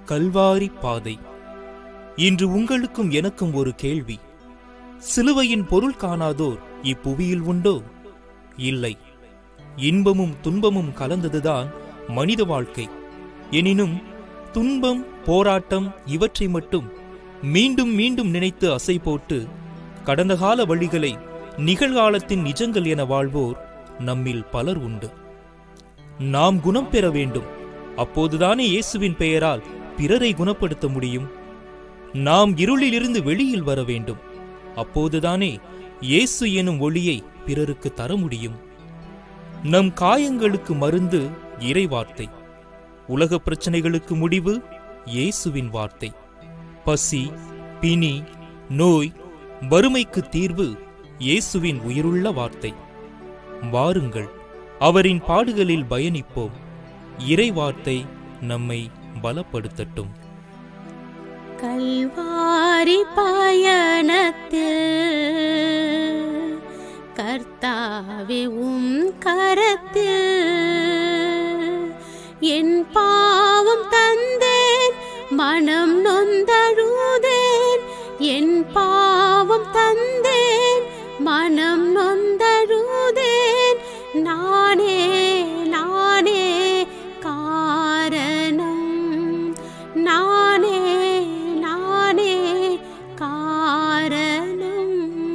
கல்வாரி பாதை இன்று உங்களுக்கும் எனக்கும் ஒரு கேள்வி சிலுவையின் பொருள் காணாதோர் இப்புவியில் உண்டோ இல்லை இன்பமும் துன்பமும் கலந்ததுதான் மனித வாழ்க்கை எனினும் துன்பம் போராட்டம் இவற்றை மட்டும் மீண்டும் மீண்டும் நினைத்து அசை போட்டு கடந்த கால வழிகளை நிகழ்காலத்தின் நிஜங்கள் என வாழ்வோர் நம்மில் பலர் உண்டு நாம் குணம் பெற வேண்டும் அப்போதுதானே இயேசுவின் பெயரால் பிறரை குணப்படுத்த முடியும் நாம் இருளிலிருந்து வெளியில் வர வேண்டும் அப்போதுதானே இயேசு எனும் ஒளியை பிறருக்கு தர முடியும் நம் காயங்களுக்கு மருந்து இறைவார்த்தை உலக பிரச்சனைகளுக்கு முடிவு இயேசுவின் வார்த்தை பசி பிணி நோய் வறுமைக்கு தீர்வு இயேசுவின் உயிருள்ள வார்த்தை வாருங்கள் அவரின் பாடுகளில் பயணிப்போம் இறை வார்த்தை நம்மை பலப்படுத்தட்டும் கல்வாரி பயணத்தில் கர்த்தாவே உம் கரத்தில் என் பாவம் தந்தேன் மனம் நொந்தழுதேன் என் பாவம் தந்தேன் மனம் நொந்தழுதேன் நானே நானே காரணம் நானே நானே காரணம்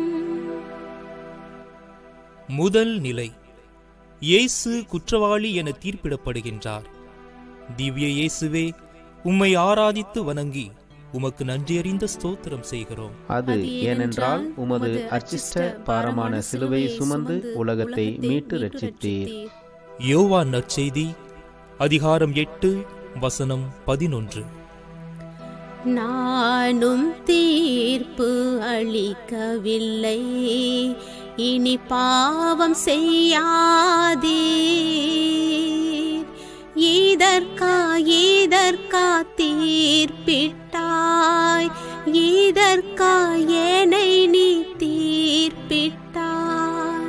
முதல் நிலை இயேசு குற்றவாளி என தீர்ப்பிடப்படுகின்றார் திவ்ய இயேசுவே உம்மை ஆராதித்து வணங்கி உமக்கு நன்றியறிந்த ஸ்தோத்திரம் செய்கிறோம் அது ஏனென்றால் உமது அச்சிஷ்ட பாரமான சிலுவை சுமந்து உலகத்தை மீட்டு ரட்சித்தீர் யோவான் நற்செய்தி அதிகாரம் எட்டு வசனம் பதினொன்று நானும் தீர்ப்பு அளிக்கவில்லை இனி பாவம் செய்யாதீர் இதற்கா இதற்கா தீர்ப்பிட்டாய் இதற்கா என்னை நீ தீர்ப்பிட்டாய்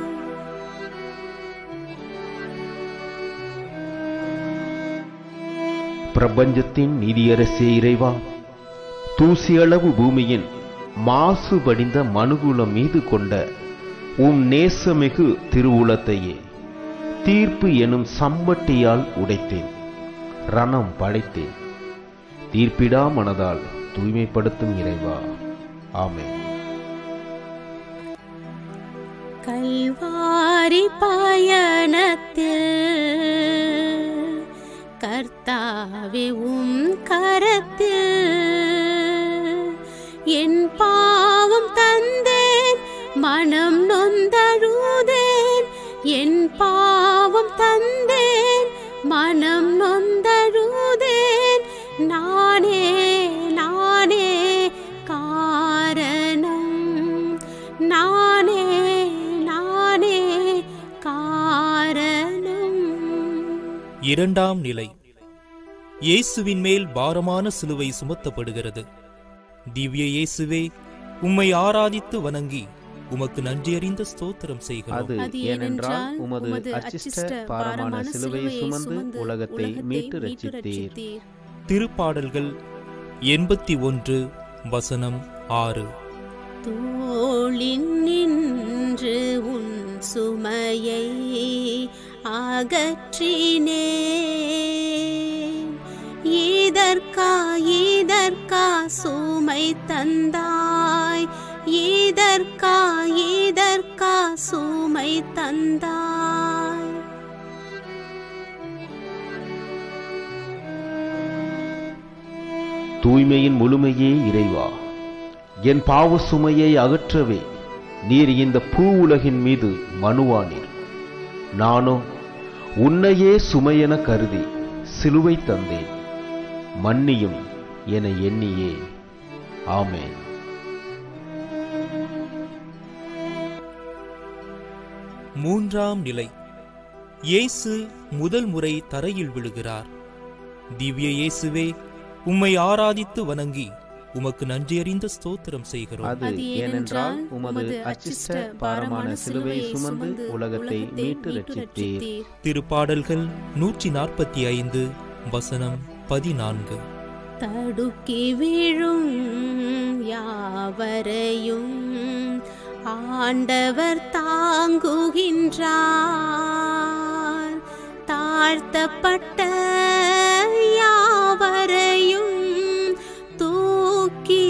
பிரபஞ்சத்தின் நீதியரசே இறைவா தூசியளவு பூமியின் மாசுபடிந்த மனுகுலம் மீது கொண்ட உம் நேசமிகு திருவுளத்தையே தீர்ப்பு எனும் சம்பட்டியால் உடைத்தேன் ரணம் படைத்தேன் தீர்ப்பிடா மனதால் தூய்மைப்படுத்தும் இறைவா ஆமென் கல்வாரி பயணத்தில் கர்த்தாவே உம் கரத்தில் என் பாவம் தந்தேன் மனம் நொந்தழுதேன் என் பாவம் தந்தேன் மனம் நொந்தழுதேன் நானே நானே காரணம் நானே நானே காரணம் இரண்டாம் நிலை இயேசுவின் மேல் பாரமான சிலுவை சுமத்தப்படுகிறது திவ்ய இயேசுவே உம்மை ஆராதித்து வணங்கி உமக்கு நன்றியறிந்த ஸ்தோத்திரம் செய்கிறோம் அது அது ஏனென்றால் ஏனென்றால் உமது அச்சிஷ்ட பாரமான சிலுவை சுமந்து உலகத்தை மீட்டு ரட்சித்தீர் திருப்பாடல்கள் எண்பத்தி ஒன்று வசனம் ஆறு தோளின் நின்று உன் சுமையை அகற்றினேன் இதற்கா இதற்கா சுமை தந்தாய் இதற்கா இதற்கா சுமை தந்தாய் தூய்மையின் முழுமையே இறைவா என் பாவ சுமையை அகற்றவே நீர் இந்த பூ உலகின் மீது மனுவானீர் நானோ உன்னையே சுமையென கருதி சிலுவை தந்தேன் மன்னியும் என எண்ணியே ஆமென் மூன்றாம் நிலை இயேசு முதல் முறை தரையில் விழுகிறார் திவ்ய இயேசுவே உம்மை ஆராதித்து வணங்கி உமக்கு நன்றியறிந்த ஸ்தோத்திரம் செய்கிறோம் அது ஏனென்றால் உமது அச்சிஷ்ட பாரமான சிலுவை சுமந்து உலகத்தை மீட்டு ரட்சித்தீர் திருப்பாடல்கள் நூற்றி நாற்பத்தி ஐந்து வசனம் பதினான்கு தடுக்கி விழும் யாவரையும் ஆண்டவர் தாங்குகின்றார் தாழ்த்தப்பட்ட யாவரையும் தூக்கி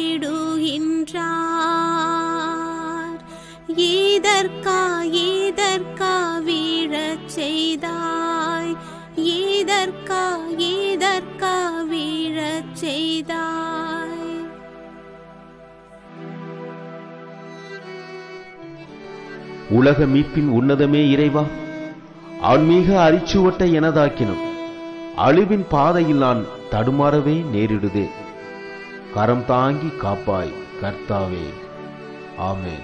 விடுகின்றார் ஈதற்கா ஈதற்கா வீழச் செய்தாய் ஈதற்கா ஈதற்கா வீழச் செய்தாய் உலக மீட்பின் உன்னதமே இறைவா ஆன்மீக அரிச்சுவட்டை எனதாக்கினும் அழிவின் பாதையில் நான் தடுமாறவே நேரிடுதே கரம் தாங்கி காப்பாய் கர்த்தாவே ஆமென்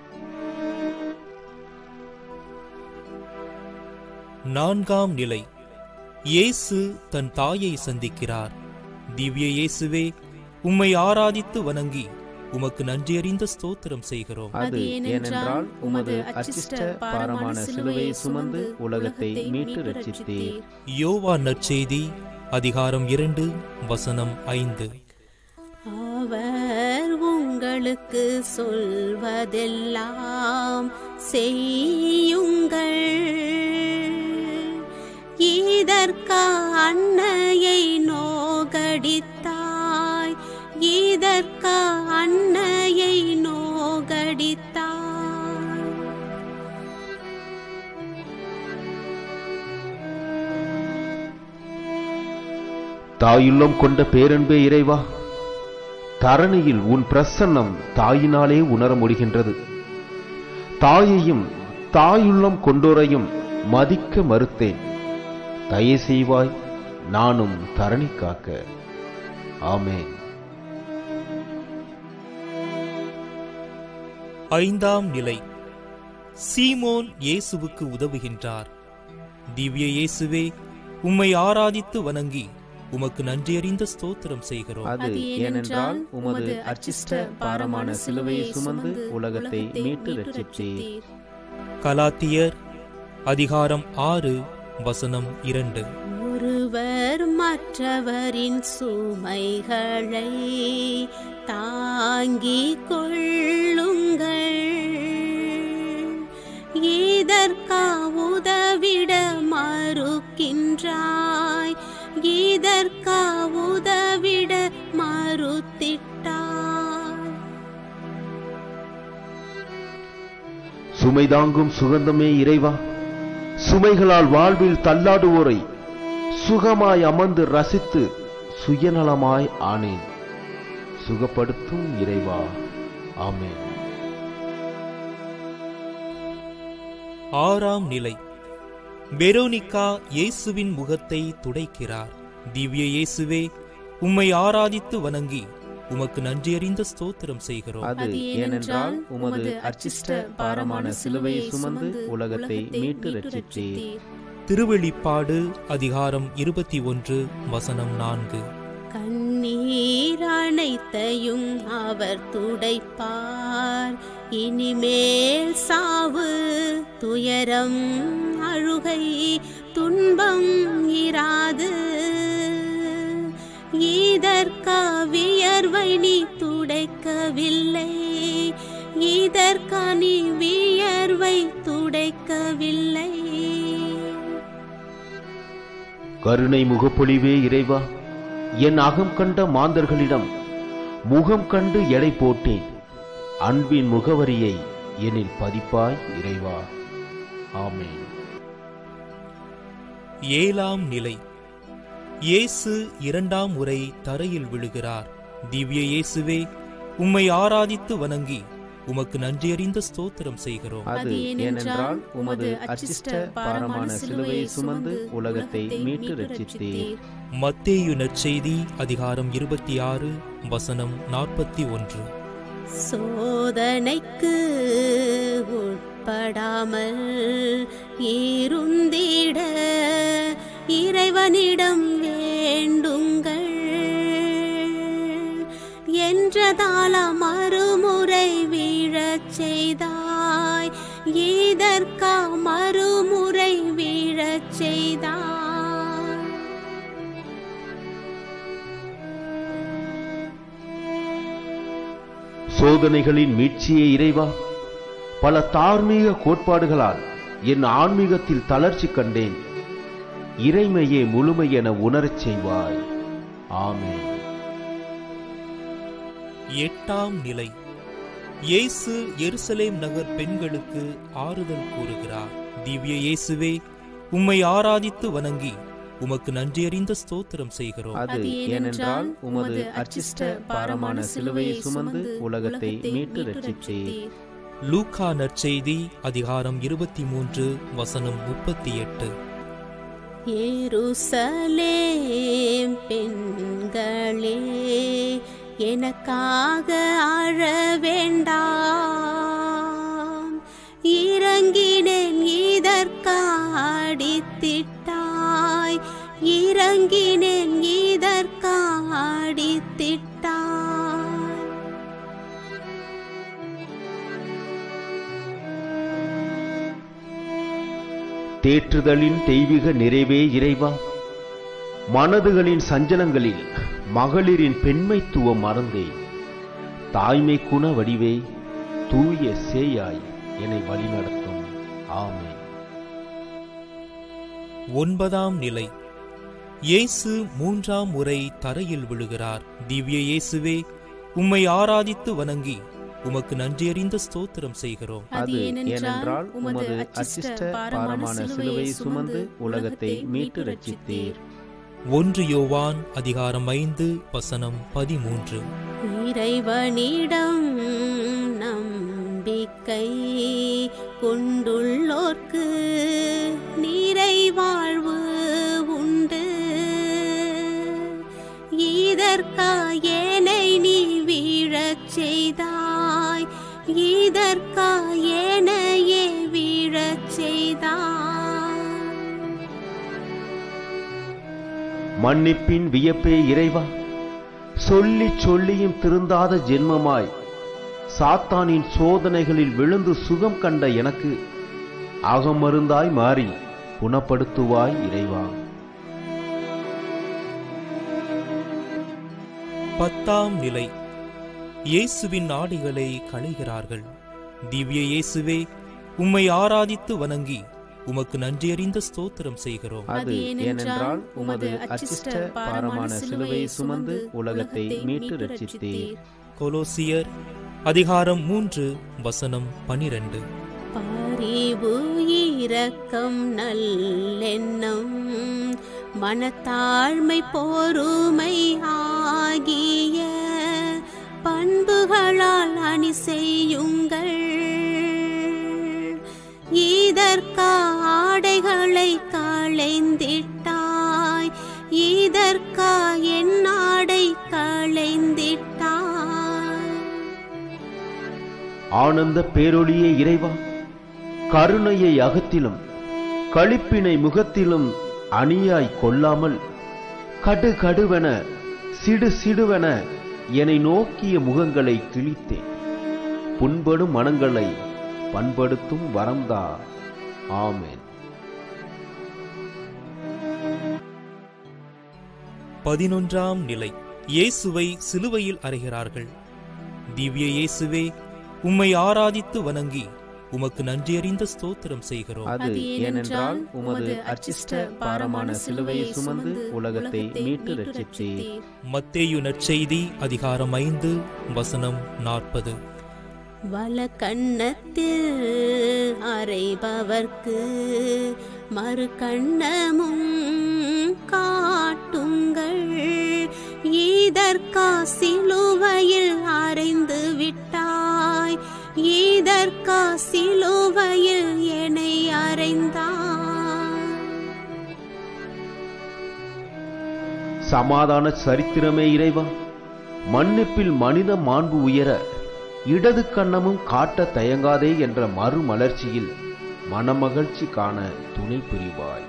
நான்காம் நிலை இயேசு தன் தாயை சந்திக்கிறார் திவ்ய இயேசுவே உம்மை ஆராதித்து வணங்கி உமக்கு நன்றியறிந்த ஸ்தோத்திரம் செய்கிறோம் அது ஏனென்றால் உமது அச்சிஷ்ட பாரமான சிலுவையை சுமந்து உலகத்தை மீட்டு ரட்சித்தீர் யோவா நற்செய்தி அதிகாரம் இரண்டு வசனம் ஐந்து அவர் உங்களுக்கு சொல்வதெல்லாம் செய்யுங்கள் இதற்கா அன்னையை நோகடித்தாய் இதற்கா அன்னையை நோகடித்தாய் தாயுள்ளம் கொண்ட பேரன்பே இறைவா தரணியில் உன் பிரசன்னம் தாயினாலே உணர முடிகின்றது தாயையும் தாயுள்ளம் கொண்டோரையும் மதிக்க மறுத்தேன் தயை செய்வாய் நானும் தரணி காக்க ஆமென் ஐந்தாம் நிலை சீமோன் இயேசுவுக்கு உதவுகின்றார் திவ்ய இயேசுவே உம்மை ஆராதித்து வணங்கி உமக்கு நன்றியறிந்த ஸ்தோத்திரம் செய்கிறோம் அது ஏனென்றால் உமது அச்சிஷ்ட பாரமான சிலுவையை சுமந்து உலகத்தை மீட்டு ரட்சித்தீர் கலாத்தியர் அதிகாரம் ஆறு வசனம் இரண்டு ஒருவர் மற்றவரின் சுமைகளை தாங்கிக் கொள்ளுங்கள் இதற்கா உதவிட மறுக்கின்றாய் இதற்கா உதவிட மறுத்திட்டாய் சுமைதாங்கும் சுகந்தமே இறைவா சுமைகளால் வாழ்வில் தள்ளாடுவோரை சுகமாய் அமர்ந்து ரசித்து சுயநலமாய் ஆனேன் சுகப்படுத்தும் இறைவா ஆமென் ஆறாம் நிலை வெரோனிகா இயேசுவின் முகத்தை துடைக்கிறார் திவ்ய இயேசுவே உம்மை ஆராதித்து வணங்கி உமக்கு நன்றியறிந்த ஸ்தோத்திரம் செய்கிறோம் அது ஏனென்றால் உமது அச்சிஷ்ட பாரமான சிலுவையை சுமந்து உலகத்தை மீட்டு ரட்சித்தீர் திருவெளிப்பாடு அதிகாரம் இருபத்தி ஒன்று வசனம் நான்கு கண்ணீர் அனைத்தையும் அவர் துடைப்பார் இனிமேல் சாவு துயரம் அழுகை துன்பம் இராது இதற்கா வியர்வை நீ துடைக்கவில்லை இதற்கா நீ வியர்வை துடைக்கவில்லை கருணை முகப்பொழிவே இறைவா என் அகம் கண்ட மாந்தர்களிடம் முகம் கண்டு எடை போட்டேன் அன்பின் முகவரியை என்னில் பதிப்பாய் இறைவா ஆமென் ஏழாம் நிலை இயேசு இரண்டாம் முறை தரையில் விழுகிறார் திவ்ய இயேசுவே உம்மை ஆராதித்து வணங்கி உமக்கு நன்றியறிந்த ஸ்தோத்திரம் செய்கிறோம் அது ஏனென்றால் உமது அச்சிஷ்ட பாரமான சிலுவையை சுமந்து உலகத்தை மீட்டு ரட்சித்தீர் மத்தேயு நற்செய்தி அதிகாரம் இருபத்தி ஆறு வசனம் நாற்பத்தி ஒன்று சோதனைக்கு உட்படாமல் இருந்திட இறைவனிடம் வேண்டுங்கள் என்றதால மறுமுறை வீழச் செய்தாய் இதற்கா மறுமுறை வீழச் செய்தாய் சோதனைகளின் மீட்சியே இறைவா பல தார்மீக கோட்பாடுகளால் என் ஆன்மீகத்தில் தளர்ச்சி கண்டேன் இறைமையே முழுமை என உணரச் செய்வாய் ஆமென் எட்டாம் நிலை இயேசு எருசலேம் நகர் பெண்களுக்கு ஆறுதல் கூறுகிறார் திவ்ய இயேசுவே உம்மை ஆராதித்து வணங்கி உமக்கு நன்றியறிந்த ஸ்தோத்திரம் செய்கிறோம் அது ஏனென்றால் உமது அச்சிஷ்ட பாரமான சிலுவையை சுமந்து உலகத்தை மீட்டு ரட்சித்தீர் லூக்கா நற்செய்தி அதிகாரம் இருபத்தி மூன்று வசனம் முப்பத்தி எட்டு எருசலேம் பெண்களே எனக்காக அழ வேண்டாம் இறங்கினேன் இதற்காடித்திட்டாய் இறங்கினேன் இதற்காடித்திட்டாய் தேற்றுதலின் தெய்வீக நிறைவே இறைவா மனதுகளின் சஞ்சலங்களில் மகளிரின் பெண்மைத்துவம் மறந்தேன் தாய்மை குண வடிவே தூய சேயாய் என்னை வழிநடத்தும் ஆமென் ஒன்பதாம் நிலை இயேசு மூன்றாம் முறை தரையில் விழுகிறார் திவ்ய இயேசுவே உம்மை ஆராதித்து வணங்கி உமக்கு நன்றியறிந்த ஸ்தோத்திரம் செய்கிறோம் அது ஏனென்றால் உமது அச்சிஷ்ட பாரமான சிலுவையை சுமந்து உலகத்தை மீட்டு ரட்சித்தீர் ஒன்று யோவான் அதிகாரம் ஐந்து வசனம் பதிமூன்று இறைவனிடம் நம்பிக்கை கொண்டுள்ளோர்க்கு நிறைவாழ்வு உண்டு இதற்காயனை நீ வீழச் செய்தாய் இதற்காயனையே வீழச் செய்தாய் மன்னிப்பின் வியப்பே இறைவா சொல்லிச் சொல்லியும் திருந்தாத ஜென்மமாய் சாத்தானின் சோதனைகளில் விழுந்து சுகம் கண்ட எனக்கு அகமருந்தாய் மாறி குணப்படுத்துவாய் இறைவா பத்தாம் நிலை இயேசுவின் ஆடைகளை களைகிறார்கள் திவ்ய இயேசுவே உம்மை ஆராதித்து வணங்கி உமக்கு நன்றியறிந்த ஸ்தோத்திரம் செய்கிறோம் அது ஏனென்றால் உமது அச்சிஷ்ட பாரமான சிலுவையை சுமந்து உலகத்தை மீட்டு ரட்சித்தீர் கொலோசியர் அதிகாரம் மூன்று வசனம் பனிரெண்டு பரிவு இரக்கம் நல்லெண்ணம் மனத்தாழ்மை பொறுமை ஆகிய பண்புகளால் அணி செய்யுங்கள் இதற்கா ஆடைகளை களைந்திட்டாய் இதற்கா என் ஆடை களைந்திட்டாய் ஆனந்த பேரொளியே இறைவா கருணையை அகத்திலும் களிப்பினை முகத்திலும் அணியாய் கொள்ளாமல் கடு கடுவென சிடு சிடுவென என்னை நோக்கிய முகங்களை கிழித்தேன் புண்படும் மனங்களை பண்படுத்தும் வரம்தா ஆமென் பதினொன்றாம் நிலை இயேசுவை சிலுவையில் அறைகிறார்கள் திவ்ய இயேசுவே உம்மை ஆராதித்து வணங்கி உமக்கு நன்றியறிந்த ஸ்தோத்திரம் செய்கிறோம் அது ஏனென்றால் உமது அச்சிஷ்ட பாரமான சிலுவையை சுமந்து உலகத்தை மீட்டு ரட்சித்தீர் மத்தேயு நற்செய்தி அதிகாரம் ஐந்து வசனம் நாற்பது வல கண்ணத்தில் அறைபவர்க்கு மறு கண்ணமும் காட்டுங்கள் இதற்கா சிலுவையில் அறைந்து விட்டாய் இதற்கா சிலுவையில் என்னை அறைந்தாய் சமாதான சரித்திரமே இறைவா மன்னிப்பில் மனித மாண்பு உயர இடது கண்ணமும் காட்ட தயங்காதே என்ற மறுமலர்ச்சியில் மனமகிழ்ச்சி காண துணை புரிவாய்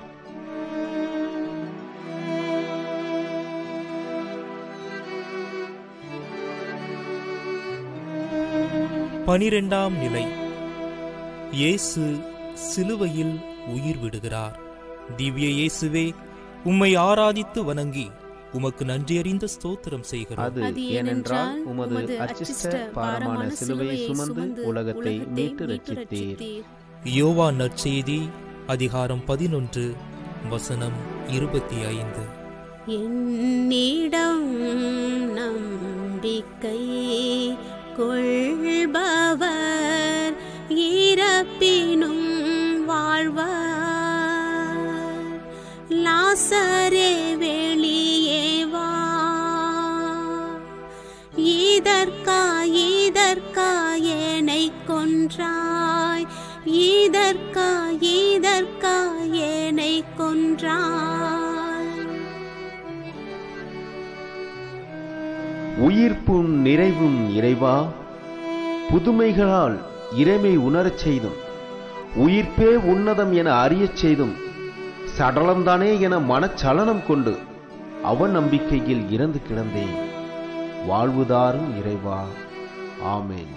பனிரெண்டாம் நிலை இயேசு சிலுவையில் உயிர் விடுகிறார் திவ்ய இயேசுவே உம்மை ஆராதித்து வணங்கி உமக்கு நன்றியறிந்த ஸ்தோத்திரம் செய்கிறோம் அது ஏனென்றால் உமது அச்சிஷ்ட பாரமான சிலுவையை சுமந்து உலகத்தை மீட்டு ரட்சித்தீர் யோவான் நற்செய்தி அதிகாரம் பதினொன்று வசனம் இருபத்தி ஐந்து என்னிடம் நம்பிக்கை கொள்பவர் இறப்பினும் வாழ்வர் லாசரே வெளியே வா இதற்கா இதற்கா என்னை கொன்றாய் இதற்கா இதற்கா என்னை கொன்றாய் உயிர்ப்பும் நிறைவும் இறைவா புதுமைகளால் இறைமை உணரச் செய்தும் உயிர்ப்பே உன்னதம் என அறியச் செய்தும் சடலம்தானே என மனச்சலனம் கொண்டு அவன் நம்பிக்கையில் இறந்து கிடந்தேன் வாழ்வுதாரும் இறைவா ஆமென்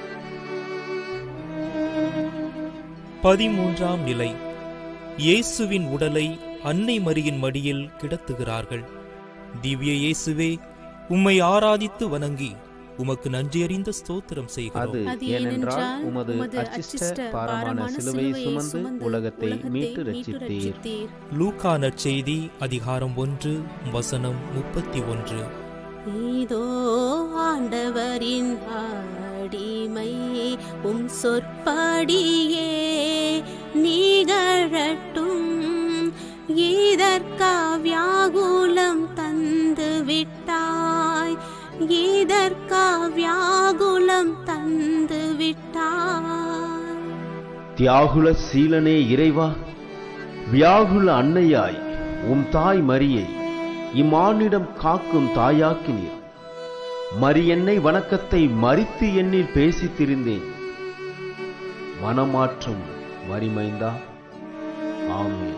பதிமூன்றாம் நிலை இயேசுவின் உடலை அன்னை மரியின் மடியில் கிடத்துகிறார்கள் திவ்ய இயேசுவே உம்மை ஆராதித்து வணங்கி உமக்கு நன்றியறிந்த ஸ்தோத்திரம் செய்கிறோம் அது அது ஏனென்றால் ஏனென்றால் உமது அச்சிஷ்ட பாரமான சிலுவையை சுமந்து உலகத்தை மீட்டு ரட்சித்தீர் லூக்கா நற்செய்தி அதிகாரம் ஒன்று வசனம் முப்பத்தி ஒன்று இதோ ஆண்டவரின் அடிமை உம் சொற்படியே நிகழட்டும் இதற்கா வியாகுலம் தந்து விட்டாய் இதற்கா வியாகுலம் தந்து விட்டாய் தியாகுல சீலனே இறைவா வியாகுல அன்னையாய் உம் தாய் மரியை இம்மானிடம் காக்கும் தாயாக்கினீர் மரியன்னை வணக்கத்தை மறித்து எண்ணில் பேசித் திரிந்தேன் மனமாற்றம் மரிமைந்தா ஆமென்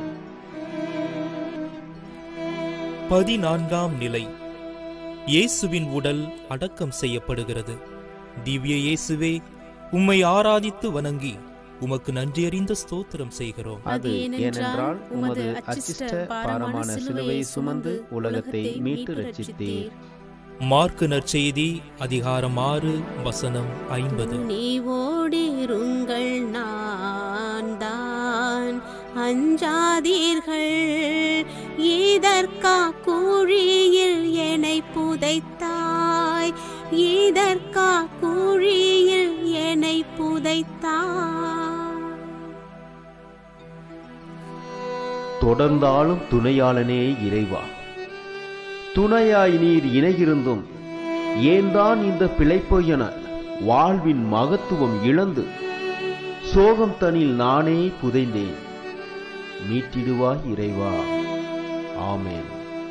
பதினான்காம் நிலை இயேசுவின் உடல் அடக்கம் செய்யப்படுகிறது திவ்ய இயேசுவே உம்மை ஆராதித்து வணங்கி உமக்கு நன்றியறிந்த ஸ்தோத்திரம் செய்கிறோம் அது ஏனென்றால் உமது அச்சிஷ்ட பாரமான சிலுவையை சுமந்து உலகத்தை மீட்டு ரட்சித்தீர் மார்க்கு நற்செய்தி அதிகாரம் ஆறு வசனம் ஐம்பது நீ ஓடிருங்கள் நான் தான் அஞ்சாதீர்கள் இதற்கா குழியில் என்னை புதைத்தாய் இதற்கா குழியில் என்னை புதைத்தாய் தொடர்ந்தாலும் துணையாளனே இறைவா துணையாய் நீர் இணையிருந்தும் ஏன்தான் இந்த பிழைப்பு என வாழ்வின் மகத்துவம் இழந்து சோகம் தனில் நானே புதைந்தேன் மீட்டிடுவாய் இறைவா ஆமென்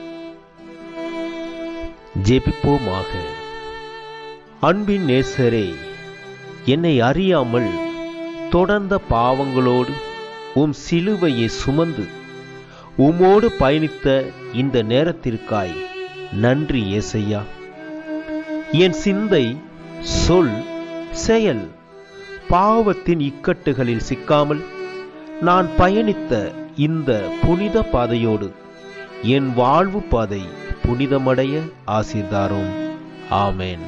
ஜெபிப்போமாக அன்பின் நேசரே என்னை அறியாமல் தொடர்ந்த பாவங்களோடு உம் சிலுவையை சுமந்து உமோடு பயணித்த இந்த நேரத்திற்காய் நன்றி ஏசையா என் சிந்தை சொல் செயல் பாவத்தின் இக்கட்டுகளில் சிக்காமல் நான் பயணித்த இந்த புனித பாதையோடு என் வாழ்வு பாதை புனிதமடைய ஆசீர்தாரும் ஆமென்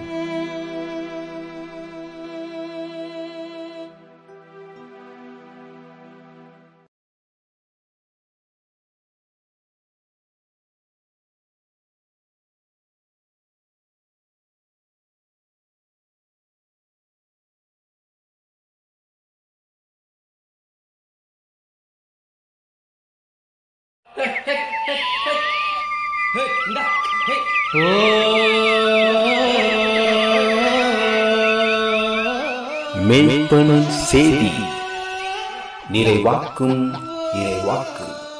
மெய்ப்பணி செய்தி நிறைவாக்கும் இறைவாக்கு